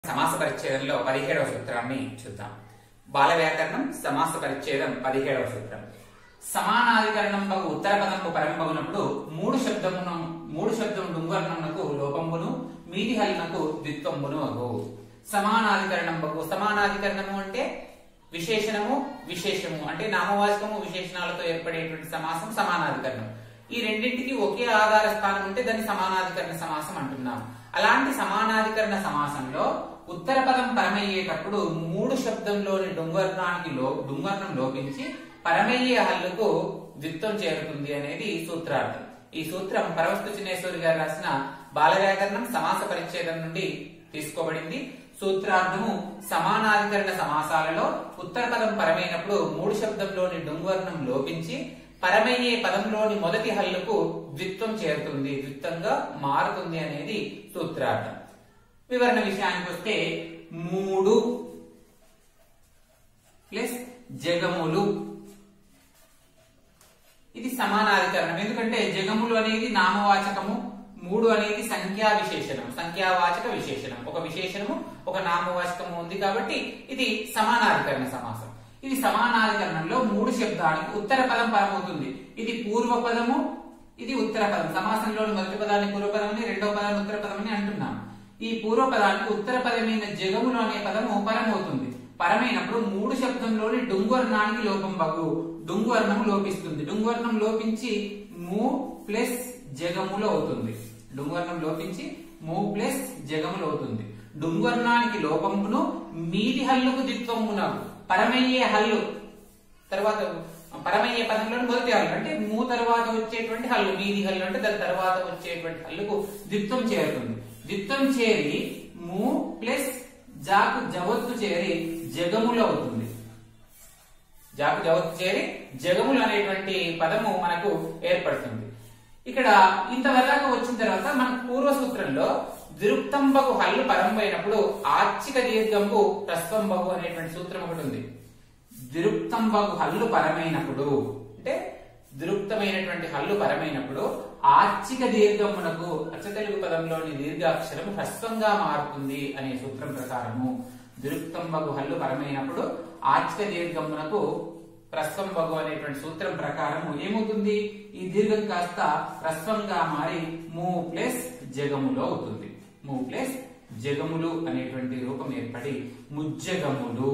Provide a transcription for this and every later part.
సమాస పరిచ్ఛేదంలో పదిహేడవ సూత్రాన్ని చూద్దాం బాల వ్యాకరణం సమాస పరిచ్ఛేదం పదిహేడవ సూత్రం సమానాధికరణం బగు ఉత్తర పదంపు పరంబగునప్పుడు మూడు శబ్దమును మూడు శబ్దము డుంగర్ణమునకు లోపంబును మీది హల్నకు ద్విత్వంబును అగు సమానాధికరణం బగు సమానాధికరణము అంటే విశేషణము విశేషము అంటే నామవాచకము విశేషణాలతో ఏర్పడేటువంటి సమాసం సమానాధికరణం ఈ రెండింటికి ఒకే ఆధార స్థానం ఉంటే దాన్ని సమానాధికరణ సమాసం అంటున్నాం అలాంటి సమానాధికరణ సమాసంలో ఉత్తర పదం పరమయ్యేటప్పుడు మూడు శబ్దంలోని డుంగర్ణానికి లో డుంగర్ణం లోపించి పరమయ్యే హల్లుకు ద్విత్వం చేరుతుంది అనేది సూత్రార్థం ఈ సూత్రం పరవస్తు చిన్నేశ్వరి గారు రాసిన బాల వ్యాకరణం సమాస పరిచ్ఛేదం నుండి తీసుకోబడింది సూత్రార్థము సమానాధికరణ సమాసాలలో ఉత్తర పదం పరమైనప్పుడు మూడు శబ్దంలోని డుంగవర్ణం లోపించి పరమయ్యే పదంలోని మొదటి హల్లుకు ద్విత్వం చేరుతుంది ద్విత్వంగా మారుతుంది అనేది సూత్రార్థం వివరణ విషయానికి వస్తే మూడు ప్లస్ జగములు ఇది సమానాధికరణం ఎందుకంటే జగములు అనేది నామవాచకము మూడు అనేది సంఖ్యా విశేషణం సంఖ్యావాచక విశేషణం ఒక విశేషణము ఒక నామవాచకము ఉంది కాబట్టి ఇది సమానాధికరణ సమాసం ఇది సమానాధికరణంలో మూడు శబ్దానికి ఉత్తర పదం పరమవుతుంది ఇది పూర్వ పదము ఇది ఉత్తర పదం సమాసంలోని మొదటి పదాన్ని పూర్వ పదమని రెండవ పదాన్ని ఉత్తర పదమని అంటున్నాం ఈ పూర్వ పదానికి ఉత్తర పదమైన జగములు అనే పదము పరమవుతుంది పరమైనప్పుడు మూడు శబ్దంలోని డుంగువర్ణానికి లోపం బగు డుంగువర్ణం లోపిస్తుంది డుంగువర్ణం లోపించి ము ప్లస్ జగములు అవుతుంది డుంగువర్ణం లోపించి ము ప్లస్ జగములు అవుతుంది డుంగువర్ణానికి లోపమును మీది హల్లుకు దిత్వమునకు పరమయ్యే హల్లు తర్వాత పరమయ్యే పదంలో మొదటి హల్లు అంటే మూ తర్వాత వచ్చేటువంటి హల్లు మీది హల్లు అంటే దాని తర్వాత వచ్చేటువంటి హల్లుకు దిత్వం చేరుతుంది దిత్వం చేరి ము ప్లస్ జాకు జవత్తు చేరి జగములు అవుతుంది జాకు జవత్తు చేరి జగములు అనేటువంటి పదము మనకు ఏర్పడుతుంది ఇక్కడ ఇంతవరకు వచ్చిన తర్వాత మనకు పూర్వ సూత్రంలో దిరుక్తంబగు హల్లు పరంపైనప్పుడు ఆర్చిక దీర్ఘంబు ప్రస్వంబగు అనేటువంటి సూత్రం ఒకటి ఉంది దిరుక్తంబగు హల్లు పరమైనప్పుడు అంటే దిరుక్తమైనటువంటి హల్లు పరమైనప్పుడు ఆర్చిక దీర్ఘమునకు అచ్చ తెలుగు పదంలోని దీర్ఘాక్షరం హ్రస్వంగా మారుతుంది అనే సూత్రం ప్రకారము దిరుక్తంబగు హల్లు పరమైనప్పుడు ఆర్చిక దీర్ఘమునకు ప్రస్వంబగు అనేటువంటి సూత్రం ప్రకారం ఏమవుతుంది ఈ దీర్ఘం కాస్త ప్రస్వంగా మారి ము ప్లస్ జగములో అవుతుంది ము ప్లస్ జగములు అనేటువంటి రూపం ఏర్పడి ముజ్జగములు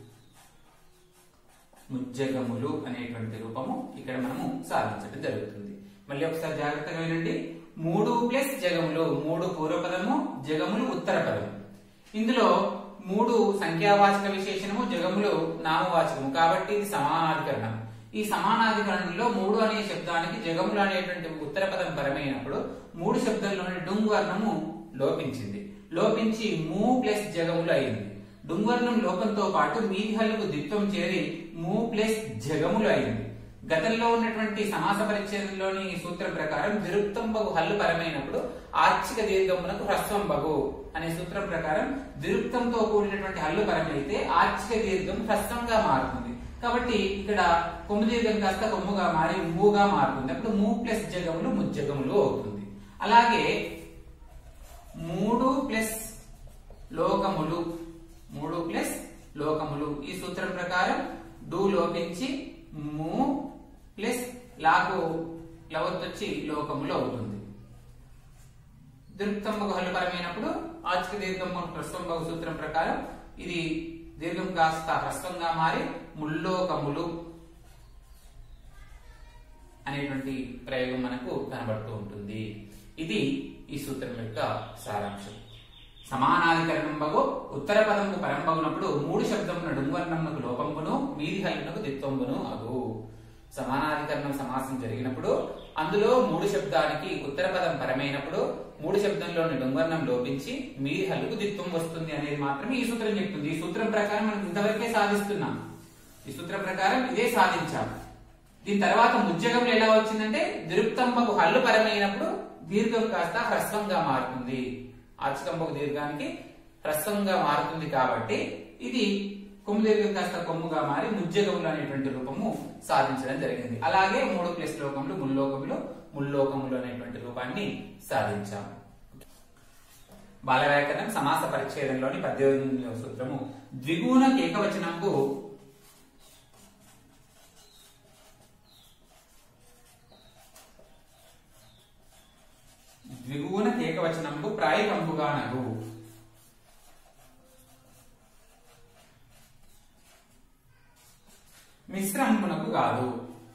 ముజ్జగములు అనేటువంటి రూపము ఇక్కడ మనము సాధించడం జరుగుతుంది మళ్ళీ ఒకసారి జాగ్రత్తగా వినండి మూడు ప్లస్ జగములు మూడు పూర్వపదము జగములు ఉత్తర పదము ఇందులో మూడు సంఖ్యావాచక విశేషణము జగములు నామవాచకము కాబట్టి ఇది సమానాధికరణం ఈ సమానాధికరణంలో మూడు అనే శబ్దానికి జగములు అనేటువంటి ఉత్తర పదం పరమైనప్పుడు మూడు శబ్దంలోని డుంగ్ వర్ణము లోపించింది లోపించి మూ ప్లస్ జగములు అయింది డుంగవర్ణం లోపంతో పాటు మీది హల్లుకు దిత్వం చేరి మూ ప్లస్ జగములు అయింది గతంలో ఉన్నటువంటి సమాస పరిచ్ఛేదంలోని సూత్రం ప్రకారం దిరుక్తంబగు హల్లు పరమైనప్పుడు ఆర్చిక దీర్ఘమునకు హ్రస్వం బగు అనే సూత్రం ప్రకారం దిరుక్తంతో కూడినటువంటి హల్లు పరమైతే ఆర్చిక దీర్ఘం హ్రస్వంగా మారుతుంది కాబట్టి ఇక్కడ కొమ్ము దీర్ఘం కాస్త కొమ్ముగా మారి మూగా మారుతుంది అప్పుడు మూ ప్లస్ జగములు ముజ్జగములు అవుతుంది అలాగే మూడు ప్లస్ లోకములు మూడు ప్లస్ లోకములు ఈ సూత్రం ప్రకారం డు లోపించి ము ప్లస్ లాకు లవత్తొచ్చి లోకములు అవుతుంది దీర్ఘంబకు హల్లుపరమైనప్పుడు ఆచిక దీర్ఘంబు హ్రస్వంబగు సూత్రం ప్రకారం ఇది దీర్ఘం కాస్త హ్రస్వంగా మారి ముల్లోకములు అనేటువంటి ప్రయోగం మనకు కనబడుతూ ఉంటుంది ఇది ఈ సూత్రం యొక్క సారాంశం సమానాధికరణం బగు ఉత్తర పదంకు పరంబగునప్పుడు మూడు శబ్దమున డుంగవర్ణమునకు లోపంబును మీది హల్లునకు దిత్వంబును అగు సమానాధికరణం సమాసం జరిగినప్పుడు అందులో మూడు శబ్దానికి ఉత్తర పదం పరమైనప్పుడు మూడు శబ్దంలోని డుంగవర్ణం లోపించి మీది హల్లుకు దిత్వం వస్తుంది అనేది మాత్రమే ఈ సూత్రం చెప్తుంది ఈ సూత్రం ప్రకారం మనం ఇంతవరకే సాధిస్తున్నాం ఈ సూత్రం ప్రకారం ఇదే సాధించాం దీని తర్వాత ముజ్జగంలో ఎలా వచ్చిందంటే దిరుక్తంబకు హల్లు పరమైనప్పుడు దీర్ఘం కాస్త హ్రస్వంగా మారుతుంది ఆచికంబకు దీర్ఘానికి హ్రస్వంగా మారుతుంది కాబట్టి ఇది కొమ్ము దీర్ఘం కాస్త కొమ్ముగా మారి ముజ్జగములు అనేటువంటి రూపము సాధించడం జరిగింది అలాగే మూడు ప్లస్ లోకములు ముల్లోకములు ముల్లోకములు అనేటువంటి రూపాన్ని సాధించాము బాల వ్యాకరణం సమాస పరిచ్ఛేదంలోని పద్దెనిమిదవ సూత్రము ద్విగుణ ఏకవచనంకు ద్విగుణ ఏకవచనంకు ప్రాయకంపుగానగు మిశ్రమంపునకు కాదు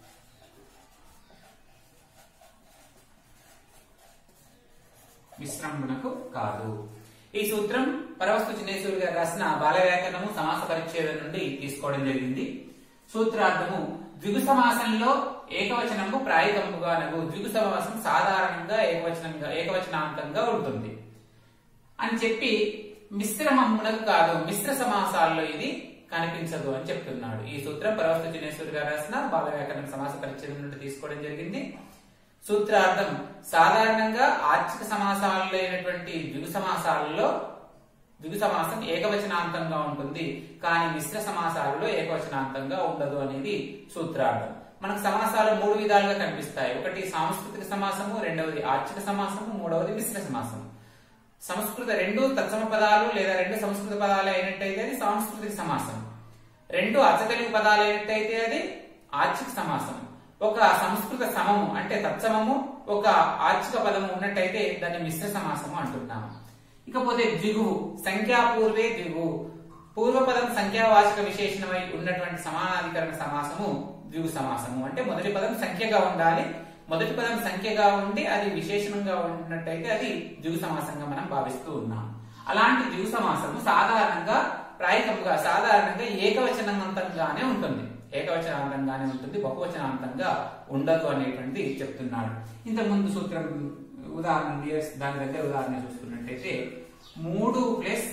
మిశ్రమంపునకు కాదు ఈ సూత్రం పరవస్తు చిన్నేశ్వరి గారు రాసిన బాల వ్యాకరణము సమాస పరిచ్ఛేదం నుండి తీసుకోవడం జరిగింది సూత్రార్థము ద్విగు సమాసంలో ఏకవచనము ప్రాయకంపుగా నగు ద్విగు సమాసం సాధారణంగా ఏకవచనంగా ఏకవచనాంతంగా ఉంటుంది అని చెప్పి మిశ్రమమునకు కాదు మిశ్ర సమాసాల్లో ఇది కనిపించదు అని చెప్తున్నాడు ఈ సూత్రం పరవస్తు చిన్నేశ్వరి గారు రాసిన బాల వ్యాకరణ సమాస పరిచ్ఛేదం నుండి తీసుకోవడం జరిగింది సూత్రార్థం సాధారణంగా ఆర్చిక సమాసాలలో అయినటువంటి ద్విగు సమాసాలలో ద్విగు సమాసం ఏకవచనాంతంగా ఉంటుంది కానీ మిశ్ర సమాసాలలో ఏకవచనాంతంగా ఉండదు అనేది సూత్రార్థం మనకు సమాసాలు మూడు విధాలుగా కనిపిస్తాయి ఒకటి సాంస్కృతిక సమాసము రెండవది ఆర్చిక సమాసము మూడవది మిశ్ర సమాసము సంస్కృత రెండు తత్సమ పదాలు లేదా రెండు సంస్కృత పదాలు అయినట్టయితే అది సాంస్కృతిక సమాసం రెండు అచ్చతెలుగు పదాలు అయినట్టయితే అది ఆర్చిక సమాసం ఒక సంస్కృత సమము అంటే తత్సమము ఒక ఆర్చిక పదము ఉన్నట్టయితే దాన్ని మిశ్ర సమాసము అంటున్నాము ఇకపోతే ద్విగువు సంఖ్యాపూర్వే ద్విగువు పూర్వపదం సంఖ్యావాచక విశేషణమై ఉన్నటువంటి సమానాధికరణ సమాసము ద్విగు సమాసము అంటే మొదటి పదం సంఖ్యగా ఉండాలి మొదటి పదం సంఖ్యగా ఉండి అది విశేషణంగా ఉన్నట్టయితే అది ద్విగు సమాసంగా మనం భావిస్తూ ఉన్నాం అలాంటి ద్విగు సమాసము సాధారణంగా ప్రాయకముగా సాధారణంగా ఏకవచనాంతంగానే ఉంటుంది ఏకవచనాంతంగానే ఉంటుంది బహువచనాంతంగా ఉండదు అనేటువంటిది చెప్తున్నాడు ఇంతకు ముందు సూత్రం ఉదాహరణ దాని దగ్గర ఉదాహరణ చూసుకున్నట్టయితే మూడు ప్లస్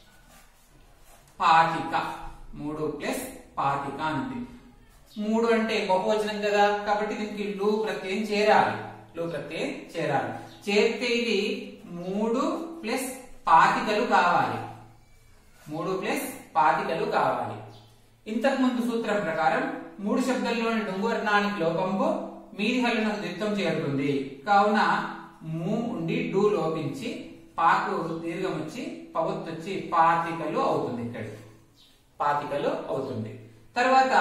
పాతిక మూడు ప్లస్ పాతిక అంది మూడు అంటే బహువచనం కదా కాబట్టి దీనికి లు ప్రత్యయం చేరాలి లు ప్రత్యయం చేరాలి చేరితే ఇది మూడు ప్లస్ పాతికలు కావాలి మూడు ప్లస్ పాతికలు కావాలి ఇంతకు ముందు సూత్రం ప్రకారం మూడు శబ్దంలోని డుంగువర్ణానికి లోపంబు మీది హల్లునకు ద్విత్వం చేరుతుంది కావున ము ఉండి డు లోపించి పాకు దీర్ఘం వచ్చి పవత్తు వచ్చి పాతికలు అవుతుంది ఇక్కడ పాతికలు అవుతుంది తర్వాత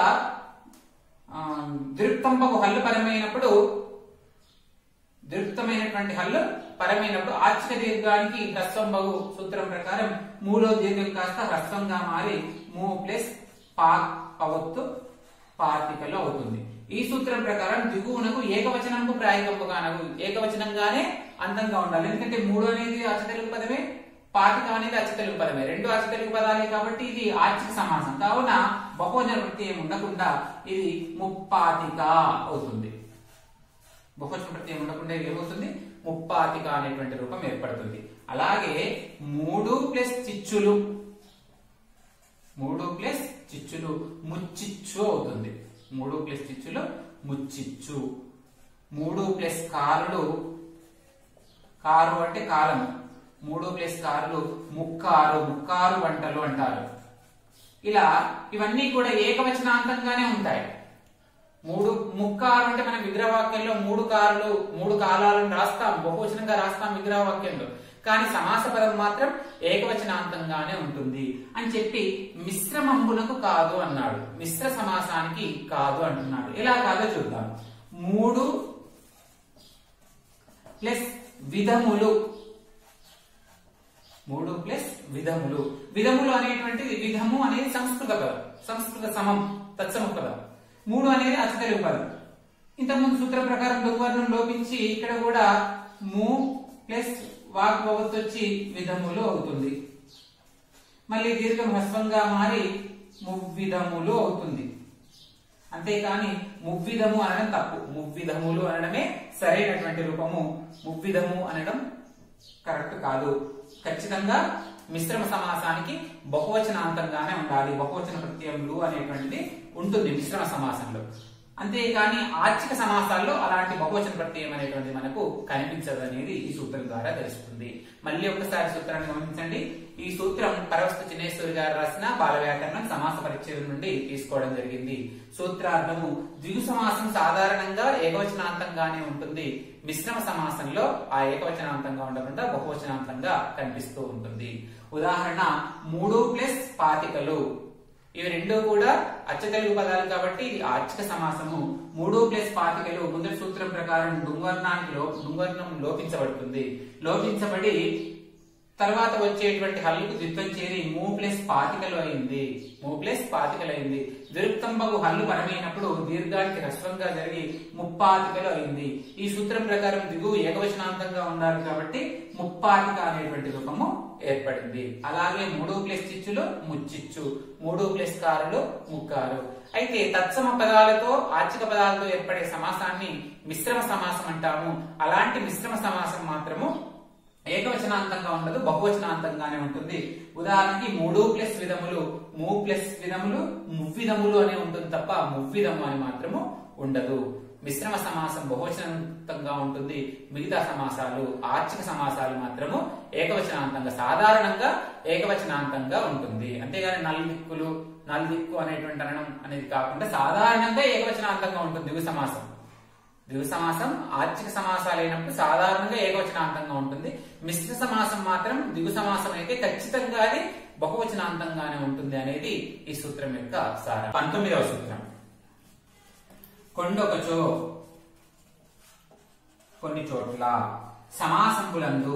దృక్తంపకు హల్లు పరమైనప్పుడు దృక్తమైనటువంటి హల్లు పరమైనప్పుడు ఆర్చిక దీర్ఘానికి హ్రస్వం బహు సూత్రం ప్రకారం మూలో దీర్ఘం కాస్త హ్రస్వంగా మారి మూ ప్లస్ పా పవత్తు పాతికలు అవుతుంది ఈ సూత్రం ప్రకారం దిగువనకు ఏకవచనంకు ప్రాయకంపుగానకు ఏకవచనంగానే అందంగా ఉండాలి ఎందుకంటే మూడు అనేది అచ్చతెలుగు పదమే పాతిక అనేది అచ్చతెలుగు పదమే రెండు అచ్చతెలుగు పదాలే కాబట్టి ఇది ఆర్చిక సమాసం కావున బహువచన ప్రత్యయం ఉండకుండా ఇది ముప్పాతిక అవుతుంది బహువచన ప్రత్యయం ఉండకుండా ఇది ఏమవుతుంది ముప్పాతిక అనేటువంటి రూపం ఏర్పడుతుంది అలాగే మూడు ప్లస్ చిచ్చులు మూడు ప్లస్ చిచ్చులు ముచ్చిచ్చు అవుతుంది మూడు ప్లస్ చిచ్చులు ముచ్చిచ్చు మూడు ప్లస్ కారులు కారు అంటే కాలం మూడు ప్లస్ కారులు ముక్కారు ముక్కారు వంటలు అంటారు ఇలా ఇవన్నీ కూడా ఏకవచనాంతంగానే ఉంటాయి మూడు ముక్కారు అంటే మనం విగ్రహవాక్యంలో మూడు కారులు మూడు కాలాలను రాస్తాం బహువచనంగా రాస్తాం విగ్రహవాక్యంలో కానీ సమాస పదం మాత్రం ఏకవచనాంతంగానే ఉంటుంది అని చెప్పి మిశ్రమంబునకు కాదు అన్నాడు మిశ్ర సమాసానికి కాదు అంటున్నాడు ఎలా కాదో చూద్దాం మూడు ప్లస్ విధములు మూడు ప్లస్ విధములు విధములు అనేటువంటిది విధము అనేది సంస్కృత పదం సంస్కృత సమం తత్సమ పదం మూడు అనేది అచ్చతెలుగు పదం ఇంతకుముందు సూత్రం ప్రకారం దుర్వర్ణం లోపించి ఇక్కడ కూడా ము ప్లస్ వాక్ భవత్ వచ్చి విధములు అవుతుంది మళ్ళీ దీర్ఘం హ్రస్వంగా మారి మువ్విధములు అవుతుంది అంతేకాని మువ్విధము అనడం తప్పు మువ్విధములు అనడమే సరైనటువంటి రూపము మువ్విధము అనడం కరెక్ట్ కాదు ఖచ్చితంగా మిశ్రమ సమాసానికి బహువచనాంతంగానే ఉండాలి బహువచన ప్రత్యయములు అనేటువంటిది ఉంటుంది మిశ్రమ సమాసంలో అంతేకాని ఆర్చిక సమాసాల్లో అలాంటి బహువచన ప్రత్యయం అనేటువంటిది మనకు కనిపించదు అనేది ఈ సూత్రం ద్వారా తెలుస్తుంది మళ్ళీ ఒకసారి సూత్రాన్ని గమనించండి ఈ సూత్రం పరవస్తు చిన్నేశ్వరి గారు రాసిన బాల వ్యాకరణం సమాస పరిచ్ఛేదం నుండి తీసుకోవడం జరిగింది సూత్రార్థము ద్విగు సమాసం సాధారణంగా ఏకవచనాంతంగానే ఉంటుంది మిశ్రమ సమాసంలో ఆ ఏకవచనాంతంగా ఉండకుండా బహువచనాంతంగా కనిపిస్తూ ఉంటుంది ఉదాహరణ మూడు ప్లస్ పాతికలు ఇవి రెండు కూడా అచ్చ తెలుగు పదాలు కాబట్టి ఇది ఆర్చిక సమాసము మూడు ప్లస్ పాతికలు ముందటి సూత్రం ప్రకారం డుంగర్ణానికి లో డుంగర్ణం లోపించబడుతుంది లోపించబడి తర్వాత వచ్చేటువంటి హల్లుకు ద్విత్వం చేరి మూ ప్లస్ పాతికలు అయింది మూ ప్లస్ పాతికలు అయింది విరుక్తంబగు హల్లు పరమైనప్పుడు దీర్ఘానికి హ్రస్వంగా జరిగి ముప్పాతికలు అయింది ఈ సూత్రం ప్రకారం దిగువ ఏకవచనాంతంగా ఉండాలి కాబట్టి ముప్పాతిక అనేటువంటి రూపము ఏర్పడింది అలాగే మూడు ప్లస్ చిచ్చులు ముచ్చిచ్చు మూడు ప్లస్ కారులు ముక్కారు అయితే తత్సమ పదాలతో ఆర్చిక పదాలతో ఏర్పడే సమాసాన్ని మిశ్రమ సమాసం అంటాము అలాంటి మిశ్రమ సమాసం మాత్రము ఏకవచనాంతంగా ఉండదు బహువచనాంతంగానే ఉంటుంది ఉదాహరణకి మూడు ప్లస్ విధములు మూ ప్లస్ విధములు మువ్విధములు అని ఉంటుంది తప్ప మువ్విధము అని మాత్రము ఉండదు మిశ్రమ సమాసం బహువచనాంతంగా ఉంటుంది మిగతా సమాసాలు ఆర్చిక సమాసాలు మాత్రము ఏకవచనాంతంగా సాధారణంగా ఏకవచనాంతంగా ఉంటుంది అంతేగాని నల్దిక్కులు నల్దిక్కు అనేటువంటి అనడం అనేది కాకుండా సాధారణంగా ఏకవచనాంతంగా ఉంటుంది దిగు సమాసం ద్విగు సమాసం ఆర్చిక సమాసాలు అయినప్పుడు సాధారణంగా ఏకవచనాంతంగా ఉంటుంది మిశ్ర సమాసం మాత్రం దిగు సమాసం అయితే ఖచ్చితంగా అది బహువచనాంతంగానే ఉంటుంది అనేది ఈ సూత్రం యొక్క సారం పంతొమ్మిదవ సూత్రం కొండొకచో కొన్ని చోట్ల సమాసంబులందు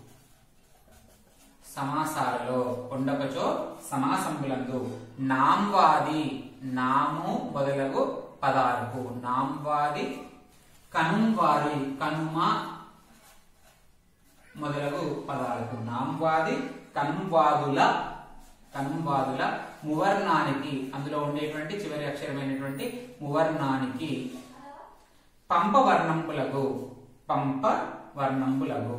సమాసాలలో కొండొకచో సమాసంబులందు నాంవాది నాము మొదలగు పదాలకు నాంవాది కనుంవాది కనుమ మొదలగు పదాలకు నాంవాది కనుంవాదుల కనుంవాదుల మువర్ణానికి అందులో ఉండేటువంటి చివరి అక్షరమైనటువంటి మువర్ణానికి పంప వర్ణంపులకు పంప వర్ణంపులకు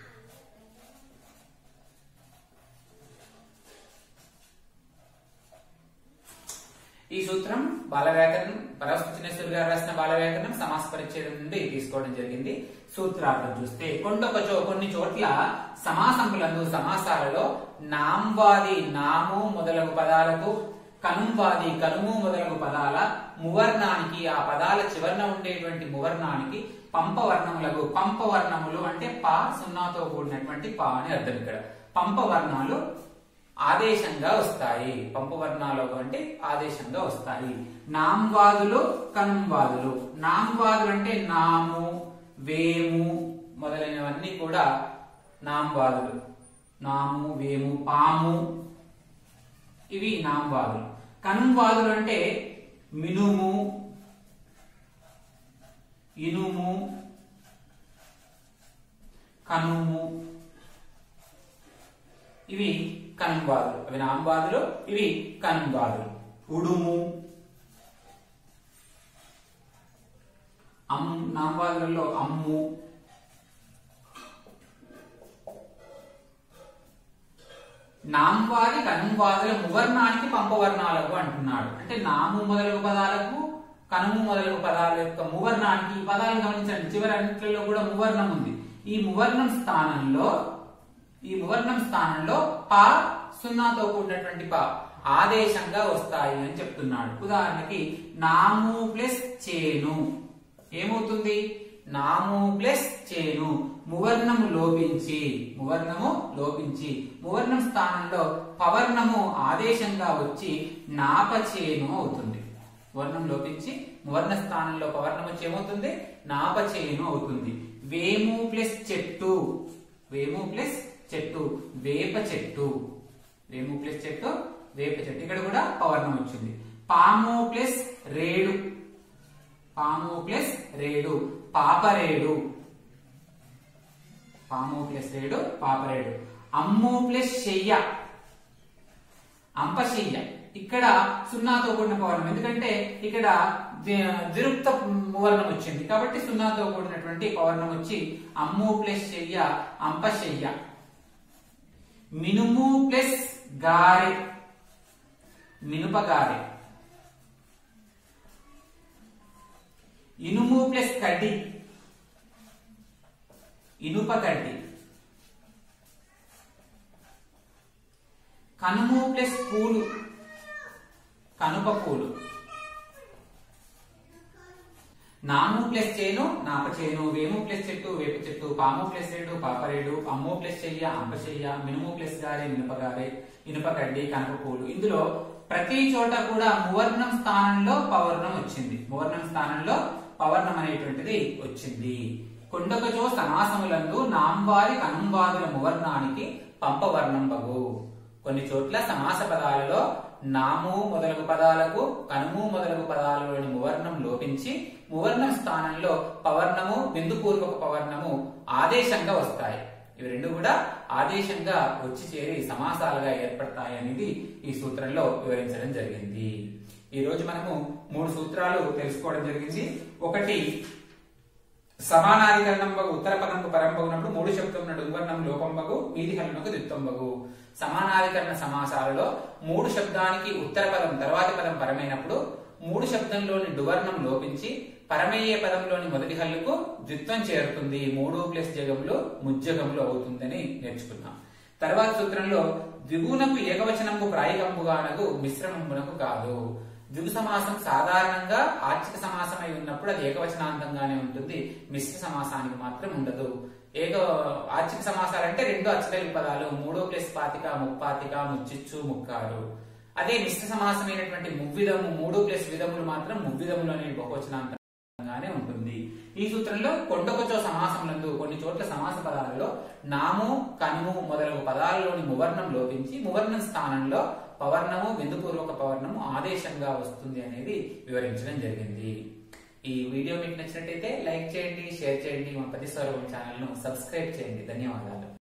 ఈ సూత్రం బాల వ్యాకరణం పరవశ్వనేశ్వరి గారు రాసిన బాల వ్యాకరణం సమాస పరిచ్ఛేదం నుండి తీసుకోవడం జరిగింది సూత్రార్థం చూస్తే కొండొకచో కొన్ని చోట్ల సమాసములందు సమాసాలలో నాంవాది నాము మొదలగు పదాలకు కనుంవాది కనుము మొదలగు పదాల మువర్ణానికి ఆ పదాల చివరన ఉండేటువంటి మువర్ణానికి పంపవర్ణములకు పంపవర్ణములు అంటే పా సున్నాతో కూడినటువంటి పా అని అర్థం ఇక్కడ పంపవర్ణాలు ఆదేశంగా వస్తాయి పంపవర్ణాలు అంటే ఆదేశంగా వస్తాయి నాంవాదులు కనుంవాదులు నాంవాదులు అంటే నాము వేము మొదలైనవన్నీ కూడా నాంవాదులు నాము వేము పాము ఇవి నాంవాదులు కనుంవాదులు అంటే మినుము ఇనుము కనుము ఇవి కనుంబాదులు అవి నాంబాదులు ఇవి కనుంబాదులు ఉడుము అమ్ నాంబాదులలో అమ్ము నాంవాది కనుంబాదుల మువర్ణానికి పంపవర్ణాలకు అంటున్నాడు అంటే నాము మొదలగు పదాలకు కనుము మొదలగు పదాల యొక్క మువర్ణానికి ఈ పదాలను గమనించండి చివరి అన్నింటిలో కూడా మువర్ణం ఉంది ఈ మువర్ణం స్థానంలో ఈ మువర్ణం స్థానంలో పా సున్నాతో కూడినటువంటి పా ఆదేశంగా వస్తాయి అని చెప్తున్నాడు ఉదాహరణకి నాము ప్లస్ చేను ఏమవుతుంది నాము ప్లస్ చేను మువర్ణము లోపించి మువర్ణము లోపించి మువర్ణం స్థానంలో పవర్ణము ఆదేశంగా వచ్చి నాపచేను అవుతుంది వర్ణం లోపించి మువర్ణ స్థానంలో పవర్ణం వచ్చి ఏమవుతుంది నాపచేను అవుతుంది వేము ప్లస్ చెట్టు వేము ప్లస్ చెట్టు వేప చెట్టు వేము ప్లస్ చెట్టు వేప చెట్టు ఇక్కడ కూడా పవర్ణం వచ్చింది పాము ప్లస్ రేడు పాము ప్లస్ రేడు పాపరేడు పాము ప్లస్ రేడు పాపరేడు అమ్ము ప్లస్ చెయ్య అంపశయ్య ఇక్కడ సున్నాతో కూడిన పవర్ణం ఎందుకంటే ఇక్కడ దిరుక్త వర్ణం వచ్చింది కాబట్టి సున్నాతో కూడినటువంటి పవర్ణం వచ్చి అమ్ము ప్లస్ చెయ్య అంపశయ్య మినుము ప్లస్ గారె మినుపగారె ఇనుము ప్లస్ కడ్డి ఇనుప కడ్డి కనుము ప్లస్ పూలు కనుప పూలు నాము ప్లస్ చేను నాప చేను వేము ప్లస్ చెట్టు వేప చెట్టు పాము ప్లస్ రేడు పాపరేడు అమ్ము ప్లస్ చెయ్య అంప చెయ్య మినుము ప్లస్ గారె మినపగారె ఇనుప కడ్డి కనప పూలు ఇందులో ప్రతి చోట కూడా మువర్ణం స్థానంలో పవర్ణం వచ్చింది మువర్ణం స్థానంలో పవర్ణం అనేటువంటిది వచ్చింది కొండకచో సమాసములందు నాంవారి కనుంవాదుల మువర్ణానికి పంపవర్ణం బగు కొన్ని చోట్ల సమాస పదాలలో నాము మొదలగు పదాలకు కనుము మొదలగు పదాలలోని మువర్ణం లోపించి మువర్ణం స్థానంలో పవర్ణము బిందుపూర్వక పవర్ణము ఆదేశంగా వస్తాయి ఇవి రెండు కూడా ఆదేశంగా వచ్చి చేరి సమాసాలుగా ఏర్పడతాయి అనేది ఈ సూత్రంలో వివరించడం జరిగింది ఈ రోజు మనము మూడు సూత్రాలు తెలుసుకోవడం జరిగింది ఒకటి సమానాధికరణం బగు ఉత్తర పదంకు పరంబగునప్పుడు మూడు శబ్దం డుంబర్ణం లోపంబగు మీది హల్లునకు దిత్తంబగు సమానాధికరణ సమాసాలలో మూడు శబ్దానికి ఉత్తర పదం తర్వాతి పదం పరమైనప్పుడు మూడు శబ్దంలోని డువర్ణం లోపించి పరమయ్యే పదంలోని మొదటి హల్లుకు ద్విత్వం చేరుతుంది మూడు ప్లస్ జగములు ముజ్జగములు అవుతుందని నేర్చుకున్నాం తర్వాత సూత్రంలో ద్విగుణకు ఏకవచనంకు ప్రాయికంపుగానకు మిశ్రమంబునకు కాదు ద్విగు సమాసం సాధారణంగా ఆర్చిక సమాసమై ఉన్నప్పుడు అది ఏకవచనాంతంగానే ఉంటుంది మిశ్ర సమాసానికి మాత్రం ఉండదు ఏక ఆర్చిక సమాసాలంటే రెండు అచ్చతెలుగు పదాలు మూడో ప్లస్ పాతిక ముప్పాతిక ముచ్చిచ్చు ముక్కారు అదే మిశ్ర సమాసమైనటువంటి మువ్విధము మూడు ప్లస్ విధములు మాత్రం మువ్విధములోని బహువచనాంతంగానే ఉంటుంది ఈ సూత్రంలో కొండకొచ్చో సమాసములందు కొన్ని చోట్ల సమాస పదాలలో నాము కనుము మొదలగు పదాలలోని మువర్ణం లోపించి మువర్ణం స్థానంలో పవర్ణము బిందుపూర్వక పవర్ణము ఆదేశంగా వస్తుంది అనేది వివరించడం జరిగింది ఈ వీడియో మీకు నచ్చినట్టయితే లైక్ చేయండి షేర్ చేయండి మా ప్రతిస్వరూపం ఛానల్ ను సబ్స్క్రైబ్ చేయండి ధన్యవాదాలు